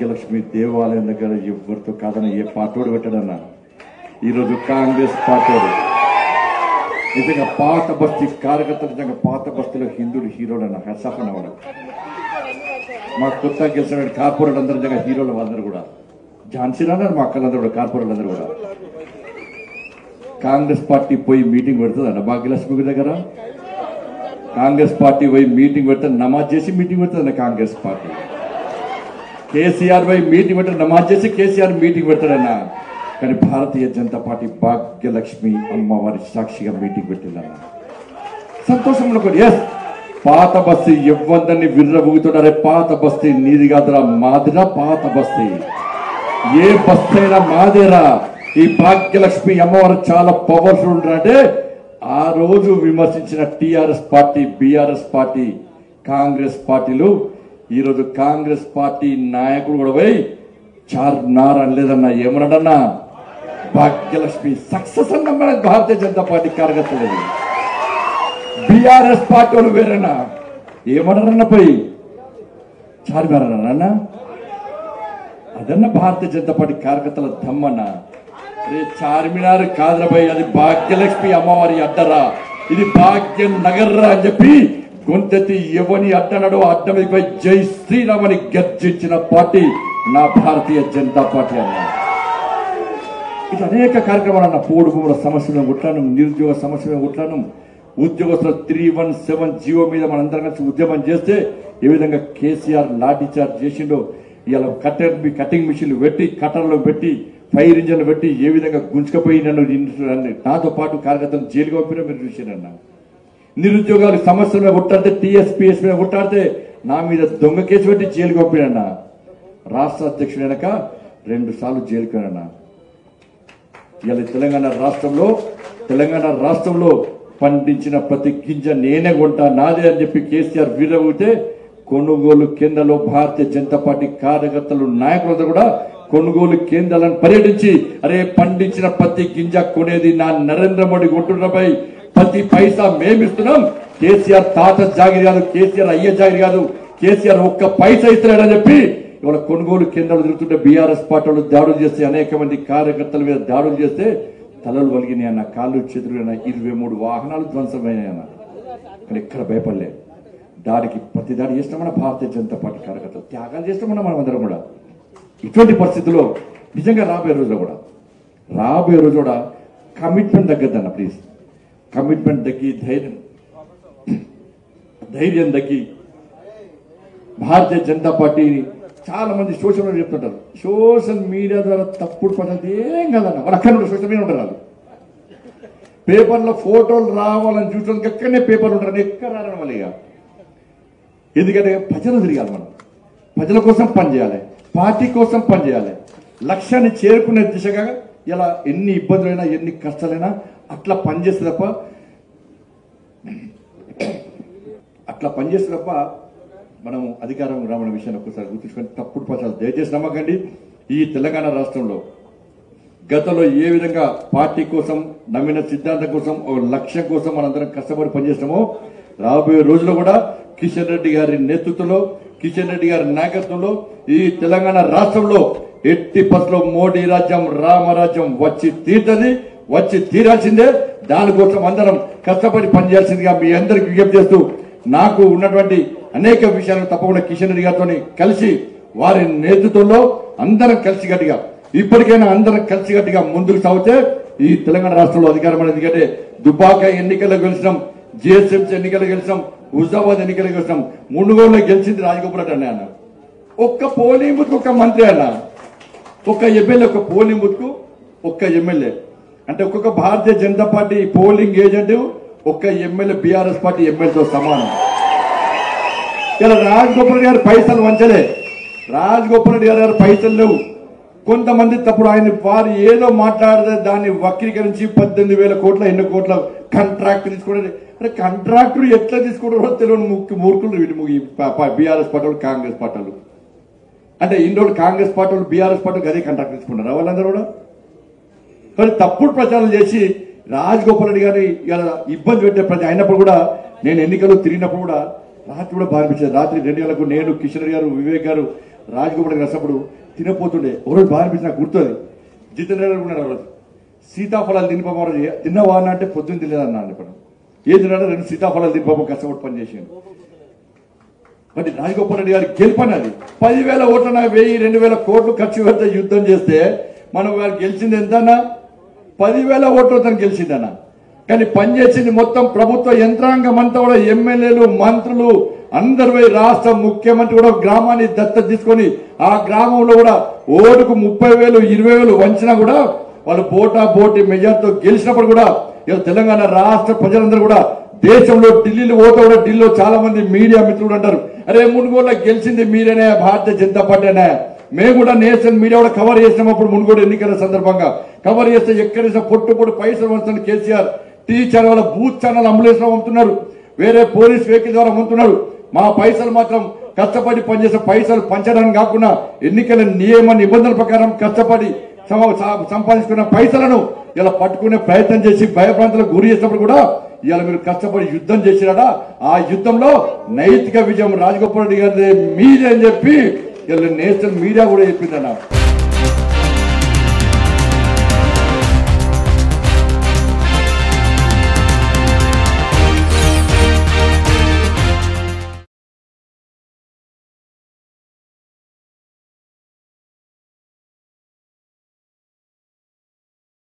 భాగ్యలక్ష్మి దేవాలయం దగ్గర ఎవరితో కాదని ఏ పాటోడు పెట్టడన్నా ఈరోజు కాంగ్రెస్ పాటోడు నిజంగా పాత బస్తీ కార్యకర్తలు నిజంగా పాత బస్తీలో హిందుడు హీరోలు అన్న హర్షాఫ్ అన్నవాడు మా కొత్త గెలిచిన కార్పొరేట్ అందరూ నిజంగా హీరోలు వాళ్ళందరూ కూడా ఝాన్సీ అన్నారు మా అక్కలందరూ కూడా కార్పొరేట్ అందరూ కూడా కాంగ్రెస్ పార్టీ పోయి మీటింగ్ పెడుతుంది అన్న భాగ్యలక్ష్మి దగ్గర కాంగ్రెస్ పార్టీ పోయి మీటింగ్ పెడితే నమాజ్ చేసి మీటింగ్ పెడుతుంది కాంగ్రెస్ పార్టీ కేసీఆర్ పోయి మీటింగ్ పెడితే నమాజ్ చేసి కేసీఆర్ మీటింగ్ పెడతాడన్న కానీ భారతీయ జనతా పార్టీ భాగ్యలక్ష్మి అమ్మవారి సాక్షిగా మీటింగ్ పెట్టిందన్న సంతోషంలో కూడా ఎస్ పాత బస్తీ ఇవ్వందని విర్రబుగుతున్నారే పాత బస్తీ నీది కాదురా మాదిరా పాత బస్తీ ఏ బస్తీ అయినా మాదేరా ఈ భాగ్యలక్ష్మి అమ్మవారు చాలా పవర్ఫుల్ ఉంటారంటే ఆ రోజు విమర్శించిన TRS party BRS party Congress పార్టీలు ఈరోజు కాంగ్రెస్ పార్టీ నాయకుడు కూడా పోయి చార్నార్ అనలేదన్నా ఏమన్నాడన్నా భాగ్యలక్ష్మి సక్సెస్ అన్న మన భారతీయ జనతా పార్టీ కార్యకర్తలు బిఆర్ఎస్ పార్టీ వాళ్ళు వేరేనా ఏమన్నారన్న పోయి చార్మినార్ అన్నా అదన్న భారతీయ జనతా పార్టీ కార్యకర్తల దమ్మన్న అరే చార్మినార్ కాదురబాయ్ అది భాగ్యలక్ష్మి అమ్మవారి అడ్డరా ఇది భాగ్యం నగర్రా అని చెప్పి గొంతెత్తి ఎవని అడ్డనడో అడ్డ మీదపై జై శ్రీరామ్ అని గర్జించిన పార్టీ నా భారతీయ జనతా పార్టీ అన్న ఇట్లా అనేక కార్యక్రమాలు అన్న పోడు భూముల సమస్య మీద కొట్లాను నిరుద్యోగ సమస్య మీద కొట్లాను ఉద్యోగస్తుల త్రీ వన్ సెవెన్ జీవో మీద మనందరం కలిసి ఉద్యమం చేస్తే ఏ విధంగా కేసీఆర్ లాఠీ చార్జ్ చేసిండో ఇలా కట్టర్ కటింగ్ మిషన్లు పెట్టి కట్టర్లో పెట్టి ఫైర్ ఇంజన్లు పెట్టి ఏ విధంగా గుంజుకపోయి నన్ను నిన్ను- నాతో పాటు కార్యకర్తలు జైలుగా పంపినా మీరు చూసారన్న నిరుద్యోగాల సమస్యల మీద కొట్టాడితే టీఎస్పీఎస్ మీద కొట్టాడితే నా మీద దొంగ కేసు పెట్టి జైలుకి పంపినన్నా రాష్ట్ర అధ్యక్షుడు వెనక రెండు సార్లు జైలుకి వెళ్ళన్నా ఇవాళ తెలంగాణ రాష్ట్రంలో తెలంగాణ రాష్ట్రంలో పండించిన ప్రతి గింజ నేనే కొంటా నాదే అని చెప్పి కేసీఆర్ వీరవుతే కొనుగోలు కేంద్రంలో భారతీయ జనతా పార్టీ కార్యకర్తలు నాయకులందరూ కూడా కొనుగోలు కేంద్రాలను పర్యటించి అరే పండించిన ప్రతి గింజ కొనేది నా నరేంద్ర మోడీ కొంటున్నపై ప్రతి పైసా మేమిస్తున్నాం కేసీఆర్ తాత జాగిరి కాదు కేసీఆర్ అయ్య జాగిరి కాదు కేసీఆర్ ఒక్క పైసా ఇస్తున్నాడని చెప్పి ఇవాళ కొనుగోలు కేంద్రాలు తిరుగుతుంటే బీఆర్ఎస్ పార్టీ వాళ్ళు దాడులు చేస్తే అనేక మంది కార్యకర్తల మీద దాడులు చేస్తే తలలు వలిగినాయి అన్న కాళ్ళు చేతులు అన్న ఇరవై మూడు వాహనాలు ధ్వంసమైనాయి అన్న కానీ ఎక్కడ భయపడలే దాడికి ప్రతి దాడి చేస్తామన్న భారతీయ జనతా పార్టీ కార్యకర్తలు త్యాగాలు చేస్తామన్న మనం అందరం కూడా ఇటువంటి పరిస్థితుల్లో నిజంగా రాబోయే రోజులో కూడా రాబోయే రోజు కూడా కమిట్మెంట్ తగ్గద్దన్న ప్లీజ్ కమిట్మెంట్ తగ్గి ధైర్యం ధైర్యం తగ్గి భారతీయ జనతా పార్టీ చాలా మంది సోషల్ మీడియా చెప్తుంటారు సోషల్ మీడియా ద్వారా తప్పుడు పద్ధతి ఏం కాదన్న వాళ్ళు అక్కడ ఉంటారు సోషల్ మీడియా ఉంటారు వాళ్ళు పేపర్లో ఫోటోలు రావాలని చూసుకోవడానికి ఎక్కడనే పేపర్లు ఉంటారు ఎక్కడ రారని వాళ్ళు ఇక ఎందుకంటే ప్రజలు తిరగాలి మనం ప్రజల కోసం పనిచేయాలి పార్టీ కోసం పనిచేయాలి లక్ష్యాన్ని చేరుకునే దిశగా ఇలా ఎన్ని ఇబ్బందులైనా ఎన్ని కష్టాలైనా అట్లా పనిచేస్తే తప్ప అట్లా పనిచేస్తే తప్ప మనం అధికారం రావడం విషయాన్ని ఒక్కసారి గుర్తుంచుకొని తప్పుడు ప్రచారం దయచేసి నమ్మకండి ఈ తెలంగాణ రాష్ట్రంలో గతంలో ఏ విధంగా పార్టీ కోసం నమ్మిన సిద్ధాంతం కోసం ఒక లక్ష్యం కోసం మనందరం కష్టపడి పనిచేస్తామో రాబోయే రోజుల్లో కూడా కిషన్ రెడ్డి గారి నేతృత్వంలో కిషన్ రెడ్డి గారి నాయకత్వంలో ఈ తెలంగాణ రాష్ట్రంలో ఎట్టి పస్లో మోడీ రాజ్యం రామరాజ్యం వచ్చి తీరుతుంది వచ్చి తీరాల్సిందే దానికోసం అందరం కష్టపడి పనిచేయాల్సిందిగా మీ అందరికి విజ్ఞప్తి చేస్తూ నాకు ఉన్నటువంటి అనేక విషయాలను తప్పకుండా కిషన్ రెడ్డి గారితో కలిసి వారి నేతృత్వంలో అందరం కలిసికట్టుగా ఇప్పటికైనా అందరం కలిసికట్టుగా ముందుకు సాగితే ఈ తెలంగాణ రాష్ట్రంలో అధికారం అనేది ఎందుకంటే దుబాక ఎన్నికల్లో గెలిచినాం జిఎస్ఎంసీ ఎన్నికలు గెలిచినాం హుజాబాద్ ఎన్నికలు గెలిచినాం మునుగోడులో గెలిచింది రాజగోపాల్ రెడ్డి అన్న ఒక్క పోలింగ్ బూత్ ఒక్క మంత్రి అన్న ఒక్క ఎమ్మెల్యే ఒక పోలింగ్ బూత్ కు ఒక్క ఎమ్మెల్యే అంటే ఒక్కొక్క Bharatiya Janata party polling agent ఒక్క ఎమ్మెల్యే బీఆర్ఎస్ పార్టీ ఎమ్మెల్యేతో సమానం ఇలా రాజగోపాల్ రెడ్డి గారు పైసలు వంచలే రాజగోపాల్ రెడ్డి గారు పైసలు లేవు కొంతమంది తప్పుడు ఆయన వారు ఏదో మాట్లాడితే దాన్ని వక్రీకరించి పద్దెనిమిది వేల కోట్ల ఎన్ని కోట్ల కాంట్రాక్ట్ తీసుకోవడం అరే కాంట్రాక్టర్ ఎట్లా తీసుకుంటారో తెలియని ముక్కు మూర్ఖులు వీటి బీఆర్ఎస్ పార్టీ వాళ్ళు, కాంగ్రెస్ పార్టీ వాళ్ళు. అంటే ఇన్ని రోజులు కాంగ్రెస్ పార్టీ వాళ్ళు బీఆర్ఎస్ పార్టీ వాళ్ళు అదే కాంట్రాక్ట్ తీసుకుంటారు వాళ్ళందరూ కూడా కానీ తప్పుడు ప్రచారం చేసి రాజగోపాల్ రెడ్డి గారి ఇలా ఇబ్బంది పెట్టే ప్రతి అయినప్పుడు కూడా నేను ఎన్నికలు తిరిగినప్పుడు కూడా రాత్రి కూడా బాగా అనిపించేది రాత్రి రెండు గంటలకు నేను కిషన్ రెడ్డి గారు వివేక్ గారు రాజగోపాల్ రెడ్డి కలిసినప్పుడు తినపోతుండే ఓ రోజు బాగా అనిపించి నాకు గుర్తుంది జితేంద్ర గారు ఉన్నాడు ఆ రోజు సీతాఫలాలు తినిపోమో తిన్నవా అన్న అంటే పొద్దున్న తినలేదన్నాను ఇప్పుడు ఏం తిన్నాడో రెండు సీతాఫలాలు తినిపోమో కష్టపడి పని చేసాను మరి రాజగోపాల్ రెడ్డి గారి గెలుపన్నది పదివేల ఓట్లన వెయ్యి రెండు వేల కోట్లు ఖర్చు పెడితే యుద్ధం చేస్తే మనం వారు గెలిచింది ఎంతన్నా పదివేల ఓట్లతో గెలిచిందన్న కానీ పనిచేసింది మొత్తం ప్రభుత్వ యంత్రాంగం అంతా కూడా ఎమ్మెల్యేలు మంత్రులు అందరు పోయి రాష్ట్ర ముఖ్యమంత్రి కూడా ఒక గ్రామాన్ని దత్తత తీసుకొని ఆ గ్రామంలో కూడా ఓటుకు ముప్పై వేలు ఇరవై వేలు వంచినా కూడా వాళ్ళు పోటా పోటీ మెజార్టీతో గెలిచినప్పుడు కూడా ఇలా తెలంగాణ రాష్ట్ర ప్రజలందరూ కూడా దేశంలో ఢిల్లీలో పోతే కూడా ఢిల్లీలో చాలా మంది మీడియా మిత్రులు అంటారు అరే మునుగోడులో గెలిచింది మీరేనే భారతీయ జనతా పార్టీనే మేము కూడా నేషనల్ మీడియా కూడా కవర్ చేసినప్పుడు మునుగోడు ఎన్నికల సందర్భంగా కవర్ చేస్తే ఎక్కడేసిన పొట్టు పొట్టు పైసలు వంచుతున్న కేసీఆర్ టీ ఛానల్ వల్ల బూత్ ఛానల్ అంబులెన్స్ లో పంపుతున్నారు వేరే పోలీస్ వెహికల్ ద్వారా పంపుతున్నారు మా పైసలు మాత్రం కష్టపడి పనిచేసే పైసలు పంచడానికి కాకుండా ఎన్నికల నియమ నిబంధనల ప్రకారం కష్టపడి సమ- స- సంపాదించుకున్న పైసలను ఇలా పట్టుకునే ప్రయత్నం చేసి భయప్రాంతాలకు గురి చేసినప్పుడు కూడా ఇవాళ మీరు కష్టపడి యుద్ధం చేసినాడా ఆ యుద్ధంలో నైతిక విజయం రాజగోపాల్ రెడ్డి గారి మీదే అని చెప్పి ఇలా నేషనల్ మీడియా కూడా చెప్పిందన్న